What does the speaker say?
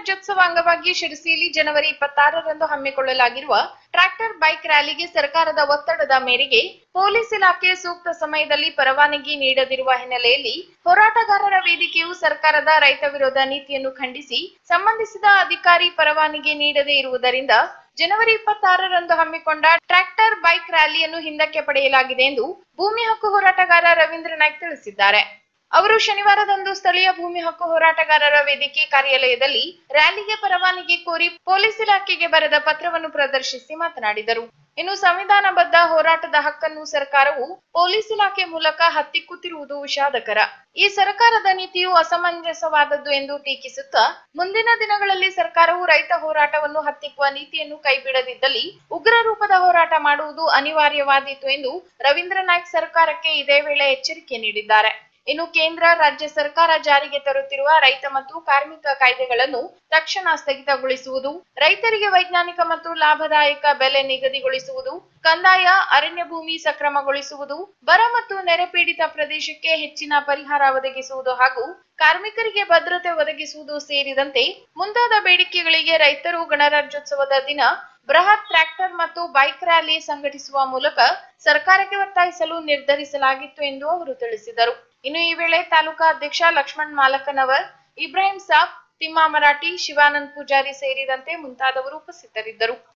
ಗಣರಾಜ್ಯೋತ್ಸವ ಅಂಗವಾಗಿ ಶಿರಸಿಯಲ್ಲಿ ಜನವರಿ ಇಪ್ಪತ್ತಾರರಂದು ಹಮ್ಮಿಕೊಳ್ಳಲಾಗಿರುವ ಟ್ರ್ಯಾಕ್ಟರ್ ಬೈಕ್ ರ್ಯಾಲಿಗೆ ಸರ್ಕಾರದ ಒತ್ತಡದ ಮೇರೆಗೆ ಪೊಲೀಸ್ ಇಲಾಖೆ ಸೂಕ್ತ ಸಮಯದಲ್ಲಿ ಪರವಾನಗಿ ನೀಡದಿರುವ ಹಿನ್ನೆಲೆಯಲ್ಲಿ ಹೋರಾಟಗಾರರ ವೇದಿಕೆಯು ಸರ್ಕಾರದ ರೈತ ವಿರೋಧ ನೀತಿಯನ್ನು ಖಂಡಿಸಿ ಸಂಬಂಧಿಸಿದ ಅಧಿಕಾರಿ ಪರವಾನಗಿ ನೀಡದೇ ಇರುವುದರಿಂದ ಜನವರಿ ಇಪ್ಪತ್ತಾರರಂದು ಹಮ್ಮಿಕೊಂಡ ಟ್ರ್ಯಾಕ್ಟರ್ ಬೈಕ್ ರ್ಯಾಲಿಯನ್ನು ಹಿಂದಕ್ಕೆ ಪಡೆಯಲಾಗಿದೆ ಎಂದು ಭೂಮಿ ಹಕ್ಕು ಹೋರಾಟಗಾರ ರವೀಂದ್ರ ನಾಯ್ಕ್ ತಿಳಿಸಿದ್ದಾರೆ ಅವರು ಶನಿವಾರದಂದು ಸ್ಥಳೀಯ ಭೂಮಿ ಹಕ್ಕು ಹೋರಾಟಗಾರರ ವೇದಿಕೆ ಕಾರ್ಯಾಲಯದಲ್ಲಿ ರ್ಯಾಲಿಗೆ ಪರವಾನಗಿ ಕೋರಿ ಪೊಲೀಸ್ ಇಲಾಖೆಗೆ ಬರೆದ ಪತ್ರವನ್ನು ಪ್ರದರ್ಶಿಸಿ ಮಾತನಾಡಿದರು ಇನ್ನು ಸಂವಿಧಾನಬದ್ಧ ಹೋರಾಟದ ಹಕ್ಕನ್ನು ಸರ್ಕಾರವು ಪೊಲೀಸ್ ಇಲಾಖೆ ಮೂಲಕ ಹತ್ತಿಕ್ಕುತ್ತಿರುವುದು ವಿಷಾದಕರ ಈ ಸರ್ಕಾರದ ನೀತಿಯು ಅಸಮಂಜಸವಾದದ್ದು ಎಂದು ಟೀಕಿಸುತ್ತಾ ಮುಂದಿನ ದಿನಗಳಲ್ಲಿ ಸರ್ಕಾರವು ರೈತ ಹೋರಾಟವನ್ನು ಹತ್ತಿಕ್ಕುವ ನೀತಿಯನ್ನು ಕೈಬಿಡದಿದ್ದಲ್ಲಿ ಉಗ್ರ ರೂಪದ ಹೋರಾಟ ಮಾಡುವುದು ಅನಿವಾರ್ಯವಾದೀತು ಎಂದು ರವೀಂದ್ರ ನಾಯ್ಕ್ ಸರ್ಕಾರಕ್ಕೆ ಇದೇ ವೇಳೆ ಎಚ್ಚರಿಕೆ ನೀಡಿದ್ದಾರೆ ಇನ್ನು ಕೇಂದ್ರ ರಾಜ್ಯ ಸರ್ಕಾರ ಜಾರಿಗೆ ತರುತ್ತಿರುವ ರೈತ ಮತ್ತು ಕಾರ್ಮಿಕ ಕಾಯ್ದೆಗಳನ್ನು ತಕ್ಷಣ ಸ್ಥಗಿತಗೊಳಿಸುವುದು ರೈತರಿಗೆ ವೈಜ್ಞಾನಿಕ ಮತ್ತು ಲಾಭದಾಯಕ ಬೆಲೆ ನಿಗದಿಗೊಳಿಸುವುದು ಕಂದಾಯ ಅರಣ್ಯ ಭೂಮಿ ಸಕ್ರಮಗೊಳಿಸುವುದು ಬರ ಮತ್ತು ನೆರೆ ಪೀಡಿತ ಪ್ರದೇಶಕ್ಕೆ ಹೆಚ್ಚಿನ ಪರಿಹಾರ ಒದಗಿಸುವುದು ಹಾಗೂ ಕಾರ್ಮಿಕರಿಗೆ ಭದ್ರತೆ ಒದಗಿಸುವುದು ಸೇರಿದಂತೆ ಮುಂತಾದ ಬೇಡಿಕೆಗಳಿಗೆ ರೈತರು ಗಣರಾಜ್ಯೋತ್ಸವದ ದಿನ ಬೃಹತ್ ಟ್ರ್ಯಾಕ್ಟರ್ ಮತ್ತು ಬೈಕ್ ರ್ಯಾಲಿ ಸಂಘಟಿಸುವ ಮೂಲಕ ಸರ್ಕಾರಕ್ಕೆ ಒತ್ತಾಯಿಸಲು ನಿರ್ಧರಿಸಲಾಗಿತ್ತು ಎಂದು ಅವರು ತಿಳಿಸಿದರು ಇನ್ನು ಈ ವೇಳೆ ತಾಲೂಕಾ ಅಧ್ಯಕ್ಷ ಲಕ್ಷ್ಮಣ್ ಮಾಲಕನವರ್ ಇಬ್ರಾಹಿಂ ಸಾಬ್ ತಿಮ್ಮಾ ಮರಾಠಿ ಶಿವಾನಂದ್ ಪೂಜಾರಿ ಸೇರಿದಂತೆ ಮುಂತಾದವರು ಉಪಸ್ಥಿತರಿದ್ದರು